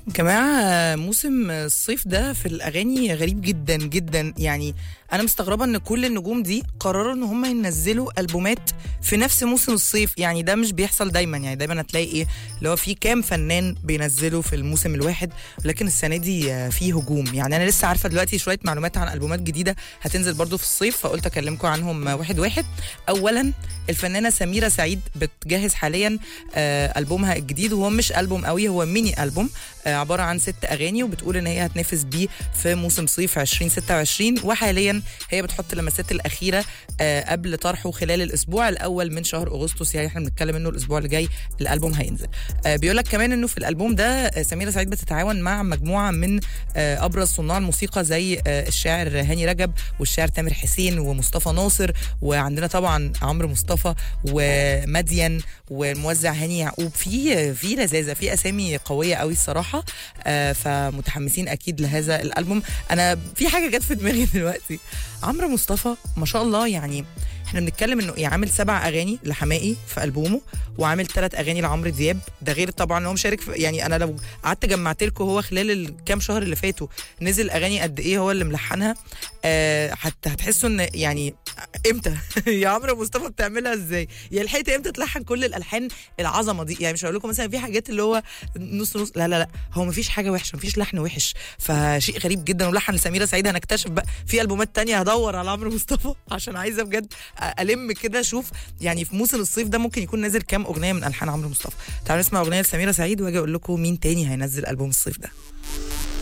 جماعة موسم الصيف ده في الأغاني غريب جدا جدا يعني أنا مستغربة إن كل النجوم دي قرروا إن هم ينزلوا ألبومات في نفس موسم الصيف يعني ده مش بيحصل دايما يعني دايما هتلاقي إيه اللي هو في كام فنان بينزلوا في الموسم الواحد ولكن السنة دي آه، في هجوم يعني أنا لسه عارفة دلوقتي شوية معلومات عن ألبومات جديدة هتنزل برضو في الصيف فقلت أكلمكم عنهم آه، واحد واحد أولا الفنانة سميرة سعيد بتجهز حاليا آه، ألبومها الجديد وهو مش ألبوم قوي هو ميني ألبوم آه، عبارة عن ست أغاني وبتقول إن هي هتنافس بيه في موسم صيف 2026 وحاليا هي بتحط اللمسات الأخيرة آه، قبل طرحه خلال الأسبوع الأول من شهر أغسطس يعني احنا بنتكلم إنه الأسبوع اللي جاي الألبوم هينزل آه، بيقول لك كمان إنه في الألبوم ده آه، سميرة سعيد بتتعاون مع مجموعة من آه، أبرز صناع الموسيقى زي آه، الشاعر هاني رجب والشاعر تامر حسين ومصطفى ناصر وعندنا طبعا عمرو مصطفى ومدين والموزع هاني يعقوب في في لذاذه في اسامي قويه قوي الصراحه آه، فمتحمسين اكيد لهذا الالبوم انا في حاجه جت في دماغي دلوقتي عمرو مصطفى ما شاء الله يعني احنا بنتكلم انه إيه، عامل سبع اغاني لحمائي في البومه وعامل ثلاث اغاني لعمرو دياب ده غير طبعا هو مشارك في يعني انا لو قعدت جمعت لكم هو خلال الكام شهر اللي فاتوا نزل اغاني قد ايه هو اللي ملحنها آه حتى هتحسوا ان يعني امتى يا عمرو مصطفى بتعملها ازاي يا لحقت امتى تلحن كل الالحان العظمه دي يعني مش هقول لكم مثلا في حاجات اللي هو نص نص لا لا لا هو مفيش حاجه وحشه مفيش لحن وحش فشيء غريب جدا ولحن لسميره سعيد هنكتشف بقى في البومات تانية هدور على عمرو مصطفى عشان عايزه بجد الم كده اشوف يعني في موسم الصيف ده ممكن يكون نازل كام اغنيه من الحان عمرو مصطفى تعالوا نسمع اغنيه لسميره سعيد واجي اقول لكم مين تاني هينزل البوم الصيف ده